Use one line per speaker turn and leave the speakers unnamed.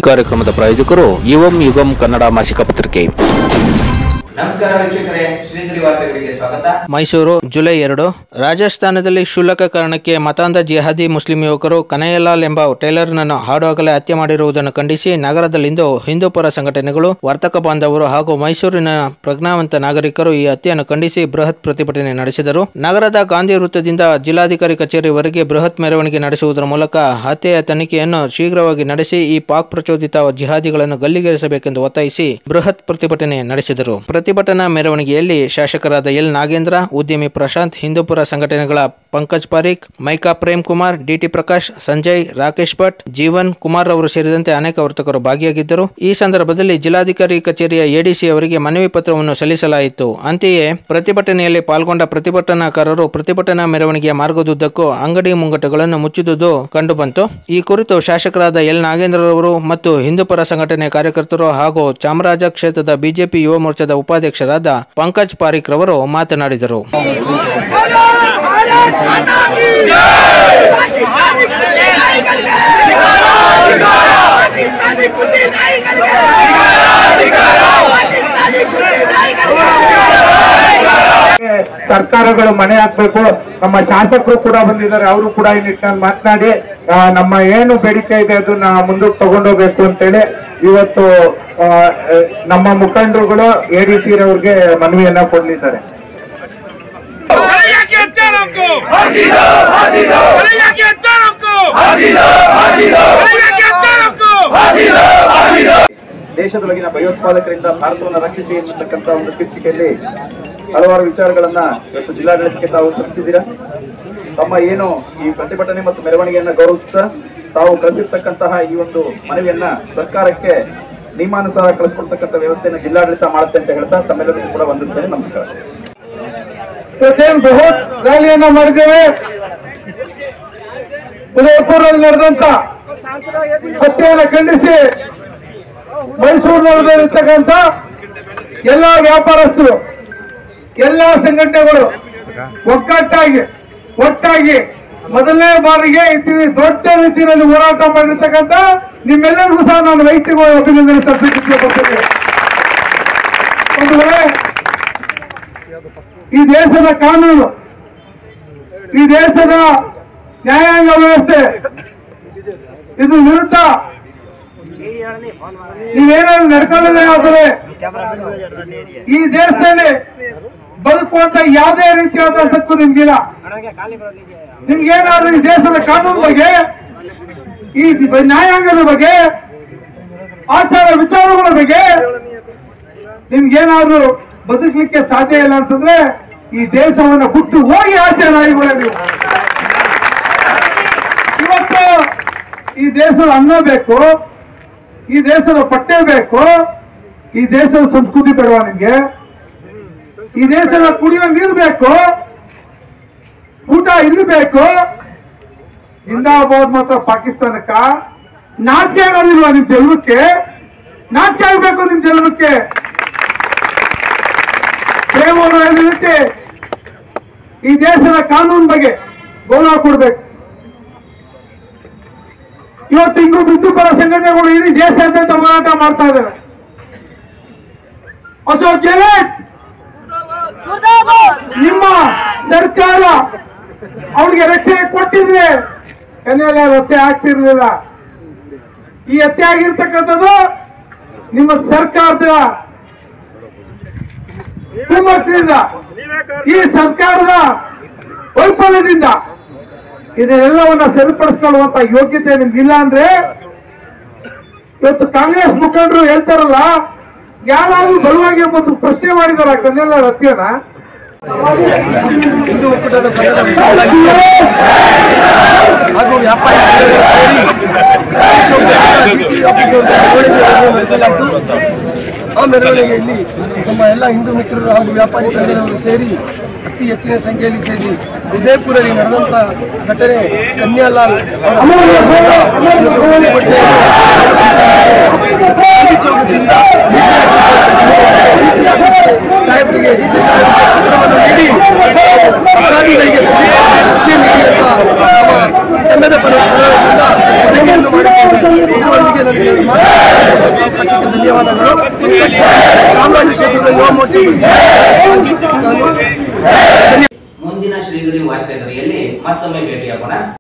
ಕಾರ್ಯಕ್ರಮದ ಪ್ರಾಯೋಜಕರು ಯುವಂ ಯುಗಂ ಕನ್ನಡ ಮಾಸಿಕ ಪತ್ರಿಕೆ
ನಮಸ್ಕಾರ ವೀಕ್ಷಕರೇ ಶ್ರೀಧರಿ ವಾರ್ತೆಗಳಿಗೆ ಸ್ವಾಗತ
ಮೈಸೂರು ಜುಲೈ ಎರಡು ರಾಜಸ್ಥಾನದಲ್ಲಿ ಕ್ಷುಲ್ಲಕ ಕಾರಣಕ್ಕೆ ಮತಾಂಧ ಜಿಹಾದಿ ಮುಸ್ಲಿಂ ಯುವಕರು ಕನಯ್ಯಲಾಲ್ ಎಂಬ ಟೈಲರ್ನನ್ನು ಹಾಡುವಾಗಲೇ ಹತ್ಯೆ ಮಾಡಿರುವುದನ್ನು ಖಂಡಿಸಿ ನಗರದಲ್ಲಿಂದು ಹಿಂದೂಪರ ಸಂಘಟನೆಗಳು ವರ್ತಕ ಬಾಂಧವರು ಹಾಗೂ ಮೈಸೂರಿನ ಪ್ರಜ್ಞಾವಂತ ನಾಗರಿಕರು ಈ ಹತ್ಯೆಯನ್ನು ಖಂಡಿಸಿ ಬೃಹತ್ ಪ್ರತಿಭಟನೆ ನಡೆಸಿದರು ನಗರದ ಗಾಂಧಿ ವೃತ್ತದಿಂದ ಜಿಲ್ಲಾಧಿಕಾರಿ ಕಚೇರಿವರೆಗೆ ಬೃಹತ್ ಮೆರವಣಿಗೆ ನಡೆಸುವುದರ ಮೂಲಕ ಹತ್ಯೆಯ ತನಿಖೆಯನ್ನು ಶೀಘ್ರವಾಗಿ ನಡೆಸಿ ಈ ಪಾಕ್ ಪ್ರಚೋದಿತ ಜಿಹಾದಿಗಳನ್ನು ಗಲ್ಲಿಗೇರಿಸಬೇಕೆಂದು ಒತ್ತಾಯಿಸಿ ಬೃಹತ್ ಪ್ರತಿಭಟನೆ ನಡೆಸಿದರು ಪ್ರತಿಭಟನಾ ಮೆರವಣಿಗೆಯಲ್ಲಿ ಶಾಸಕರಾದ ಎಲ್ ನಾಗೇಂದ್ರ ಉದ್ಯಮಿ ಪ್ರಶಾಂತ್ ಹಿಂದೂಪುರ ಸಂಘಟನೆಗಳ ಪಂಕಜ್ ಪಾರೀಕ್ ಮೈಕಾ ಪ್ರೇಮ್ ಕುಮಾರ್ ಡಿಟಿ ಪ್ರಕಾಶ್ ಸಂಜಯ್ ರಾಕೇಶ್ ಭಟ್ ಜೀವನ್ ಕುಮಾರ್ ಅವರು ಸೇರಿದಂತೆ ಅನೇಕ ವರ್ತಕರು ಭಾಗಿಯಾಗಿದ್ದರು ಈ ಸಂದರ್ಭದಲ್ಲಿ ಜಿಲ್ಲಾಧಿಕಾರಿ ಕಚೇರಿಯ ಎಡಿಸಿ ಅವರಿಗೆ ಮನವಿ ಪತ್ರವನ್ನು ಸಲ್ಲಿಸಲಾಯಿತು ಅಂತೆಯೇ ಪ್ರತಿಭಟನೆಯಲ್ಲಿ ಪಾಲ್ಗೊಂಡ ಪ್ರತಿಭಟನಾಕಾರರು ಪ್ರತಿಭಟನಾ ಮೆರವಣಿಗೆಯ ಮಾರ್ಗದುದ್ದಕ್ಕೂ ಅಂಗಡಿ ಮುಂಗಟ್ಟುಗಳನ್ನು ಮುಚ್ಚಿದುದು ಕಂಡುಬಂತು ಈ ಕುರಿತು ಶಾಸಕರಾದ ಎಲ್ ನಾಗೇಂದ್ರರವರು ಮತ್ತು ಹಿಂದೂಪರ ಸಂಘಟನೆ ಕಾರ್ಯಕರ್ತರು ಹಾಗೂ ಚಾಮರಾಜ ಕ್ಷೇತ್ರದ ಬಿಜೆಪಿ ಯುವ ಮೋರ್ಚಾದ ಉಪಾಧ್ಯಕ್ಷರಾದ ಪಂಕಜ್ ಪಾರೀಕ್ ರವರು ಮಾತನಾಡಿದರು
पाकिस्तानी कुत्ते नाईगल पाकिस्तानी कुत्ते नाईगल पाकिस्तानी कुत्ते नाईगल
ಸರ್ಕಾರಗಳು ಮನೆ ಹಾಕ್ಬೇಕು ನಮ್ಮ ಶಾಸಕರು ಕೂಡ ಬಂದಿದ್ದಾರೆ ಅವರು ಕೂಡ ಈ ನಿಟ್ಟಿನಲ್ಲಿ ಮಾತನಾಡಿ ಆ, ನಮ್ಮ ಏನು ಬೇಡಿಕೆ ಇದೆ ಅದನ್ನ ಮುಂದಕ್ಕೆ ತಗೊಂಡೋಗ್ಬೇಕು ಅಂತೇಳಿ ಇವತ್ತು ಆ, ಆ, ನಮ್ಮ ಮುಖಂಡರುಗಳು ಎ ಡಿ ಸಿ ರವ್ರಿಗೆ ಮನವಿಯನ್ನ ಕೊಡ್ಲಿದ್ದಾರೆ
करेगा के तेरों को फांसी दो फांसी दो करेगा के तेरों को फांसी दो फांसी दो करेगा के तेरों को फांसी दो फांसी दो
ದೇಶದೊಳಗಿನ ಭಯೋತ್ಪಾದಕರಿಂದ ಭಾರತವನ್ನು ರಕ್ಷಿಸಿ ಎನ್ನುತಕ್ಕಂಥ ಒಂದು ಶೀರ್ಷಿಕೆಯಲ್ಲಿ ಹಲವಾರು ವಿಚಾರಗಳನ್ನ ಇವತ್ತು ಜಿಲ್ಲಾಡಳಿತಕ್ಕೆ ತಾವು ಸಲ್ಲಿಸಿದ್ದೀರಾ ತಮ್ಮ ಏನು ಈ ಪ್ರತಿಭಟನೆ ಮತ್ತು ಮೆರವಣಿಗೆಯನ್ನ ಗೌರವಿಸುತ್ತಾ ತಾವು ಕಳಿಸಿರ್ತಕ್ಕಂತಹ ಈ ಒಂದು ಮನವಿಯನ್ನ ಸರ್ಕಾರಕ್ಕೆ ನಿಯಮಾನುಸಾರ ಕಳಿಸ್ಕೊಡ್ತಕ್ಕಂಥ ವ್ಯವಸ್ಥೆಯನ್ನು ಜಿಲ್ಲಾಡಳಿತ ಮಾಡುತ್ತೆ ಅಂತ ಹೇಳ್ತಾ ತಮ್ಮೆಲ್ಲರಿಗೂ ಕೂಡ ವಂದಿಸ್ತೇನೆ ನಮಸ್ಕಾರ
ಇವತ್ತೇನು ಬೃಹತ್ ರ್ಯಾಲಿಯನ್ನ ಮಾಡಿದ್ದೇವೆ ಉದಯಪುರದಲ್ಲಿ ನಡೆದಂತ ಹತ್ಯೆಯನ್ನು ಖಂಡಿಸಿ ಮೈಸೂರಿನಲ್ಲಿರ್ತಕ್ಕಂಥ ಎಲ್ಲ ವ್ಯಾಪಾರಸ್ಥರು ಎಲ್ಲ ಸಂಘಟನೆಗಳು ಒಗ್ಗಟ್ಟಾಗಿ ಒಟ್ಟಾಗಿ ಮೊದಲನೇ ಬಾರಿಗೆ ಇತ್ತಿನ ದೊಡ್ಡ ರೀತಿಯಲ್ಲಿ ಹೋರಾಟ ಮಾಡಿರ್ತಕ್ಕಂಥ ನಿಮ್ಮೆಲ್ಲರಿಗೂ ಸಹ ನಾನು ವೈಯಕ್ತಿಕವಾಗಿ ಅಭಿನಂದನೆ ಸಲ್ಲಿಸಲಿಕ್ಕೆ ಬರ್ತೇನೆ ಒಂದು ವೇಳೆ ಈ ದೇಶದ ಕಾನೂನು ಈ ದೇಶದ ನ್ಯಾಯಾಂಗ ವ್ಯವಸ್ಥೆ ಇದು ವಿರುದ್ಧ ನೀವೇನಾದ್ರು ನಡ್ಕೊಳ್ಳೋದೇ ಆದರೆ ಈ ದೇಶದಲ್ಲಿ ಬದುಕುವಂತ ಯಾವುದೇ ರೀತಿಯಾದ ಹಕ್ಕು ನಿಮ್ಗಿಲ್ಲ ನಿಮ್ಗೇನಾದ್ರೂ ಈ ದೇಶದ ಕಾನೂನು ಬಗ್ಗೆ ಈ ನ್ಯಾಯಾಂಗದ ಬಗ್ಗೆ ಆಚಾರ ವಿಚಾರಗಳ ಬಗ್ಗೆ ನಿಮ್ಗೇನಾದ್ರೂ ಬದುಕಲಿಕ್ಕೆ ಸಾಧ್ಯ ಇಲ್ಲ ಅಂತಂದ್ರೆ ಈ ದೇಶವನ್ನ ಬಿಟ್ಟು ಹೋಗಿ ಆಚೆ ನಾಯಿಗಳೇ ನೀವು ಇವತ್ತು ಈ ದೇಶದ ಅನ್ನ ಬೇಕು ಈ ದೇಶದ ಬಟ್ಟೆ ಬೇಕು ಈ ದೇಶದ ಸಂಸ್ಕೃತಿ ಬೇಡವಾ ನಿಮ್ಗೆ ಈ ದೇಶದ ಕುಡಿಯೋ ನೀರು ಬೇಕು ಊಟ ಇಲ್ಲಿ ಬೇಕು ಜಿಂದಾಬಾದ್ ಮಾತ್ರ ಪಾಕಿಸ್ತಾನಕ್ಕ ನಾಚಿಕೆ ಆಗೋದಿಲ್ವಾ ನಿಮ್ ಜನ್ಮಕ್ಕೆ ನಾಚಿಕೆ ಆಗ್ಬೇಕು ನಿಮ್ ಜನ್ಮಕ್ಕೆ ಪ್ರೇಮ ಅವರು ಹೇಳಿದ ರೀತಿ ಈ ದೇಶದ ಕಾನೂನು ಬಗ್ಗೆ ಗೌರವ ಕೊಡ್ಬೇಕು ಇವತ್ತು ಹಿಂಗು ಹಿಂದೂಪರ ಸಂಘಟನೆಗಳು ಇಡೀ ದೇಶಾದ್ಯಂತ ಹೋರಾಟ ಮಾಡ್ತಾ ಇದ್ದಾರೆ ಅಶೋಕ್ ಗೆಹ್ಲೋಟ್ ನಿಮ್ಮ ಸರ್ಕಾರ ಅವಳಿಗೆ ರಕ್ಷಣೆ ಕೊಟ್ಟಿದ್ರೆ ಕನ್ಯಾಲ ಹತ್ಯೆ ಆಗ್ತಿರ್ಲಿಲ್ಲ ಈ ಹತ್ಯೆ ಆಗಿರ್ತಕ್ಕಂಥದ್ದು ನಿಮ್ಮ ಸರ್ಕಾರದ ಕುಮ್ಮಕ್ಕಿನಿಂದ ಈ ಸರ್ಕಾರದ ವೈಫಲ್ಯದಿಂದ ಇದನ್ನೆಲ್ಲವನ್ನ ಸರಿಪಡಿಸ್ಕೊಳ್ಳುವಂತ ಯೋಗ್ಯತೆ ನಿಮ್ಗಿಲ್ಲ ಅಂದ್ರೆ ಇವತ್ತು ಕಾಂಗ್ರೆಸ್ ಮುಖಂಡರು ಹೇಳ್ತಾರಲ್ಲ ಯಾರಾದ್ರೂ ಬಲವಾಗಿ ಒಂದು ಪ್ರಶ್ನೆ ಮಾಡಿದಾರ ಕನ್ನೆಲ್ಲ ಹತ್ಯೆನ
ಹಿಂದೂ ಒಕ್ಕೂಟದ ಸಂಘದ ಮುಖಂಡರಾಗಿ ಹಾಗೂ ವ್ಯಾಪಾರಿ ಸೇರಿ ಡಿಸಿ ಆಫೀಸ್ ಮೆರವಣಿಗೆ ನಡೆಸಲಾಯಿತು ಆ ಮೆರವಣಿಗೆಯಲ್ಲಿ ನಮ್ಮ ಎಲ್ಲ ಹಿಂದೂ ಮಿತ್ರರು ಹಾಗೂ ವ್ಯಾಪಾರಿ ಸಂಘದವರು ಸೇರಿ ಅತಿ ಹೆಚ್ಚಿನ ಸಂಖ್ಯೆಯಲ್ಲಿ ಸೇರಿ ಉದಯಪುರಲ್ಲಿ ನಡೆದಂತ ಘಟನೆ ಕನ್ಯಾಲಾಲ್ ಅವರ ಗಾಂಧಿ ಚೌಕದಿಂದ ಡಿಸಿ ಆಫೀಸ್ಗೆ ಸಾಹೇಬರಿಗೆ ಡಿಸಿ ಸಾಹೇಬರಿಗೆ ಪತ್ರವನ್ನು ನೀಡಿ ಅಪರಾಧಿಗಳಿಗೆ ಖಚಿತವಾದ ಶಿಕ್ಷೆ ನೀಡಿ ಅಂತ ನಮ್ಮ ಸಂಘದ ಪರ ಪರದಿಂದ ಮನವಿಯನ್ನು ಮಾಡಿದ್ದೇವೆ ಇದರೊಂದಿಗೆ ನನಗೆ ಮಾತು ಅವಕಾಶಕ್ಕೆ ಧನ್ಯವಾದಗಳು ಚಾಮರಾಜ ಕ್ಷೇತ್ರದ ಯುವ ಮೋರ್ಚಾ ಪ್ರೆಸಿಡೆಂಟ್ ಆಗಿ ನಾನು
ಮುಂದಿನ ಶ್ರೀಗರಿ ವಾರ್ತೆಗರಿಯಲ್ಲಿ ಮತ್ತೊಮ್ಮೆ ಭೇಟಿಯಾಗೋಣ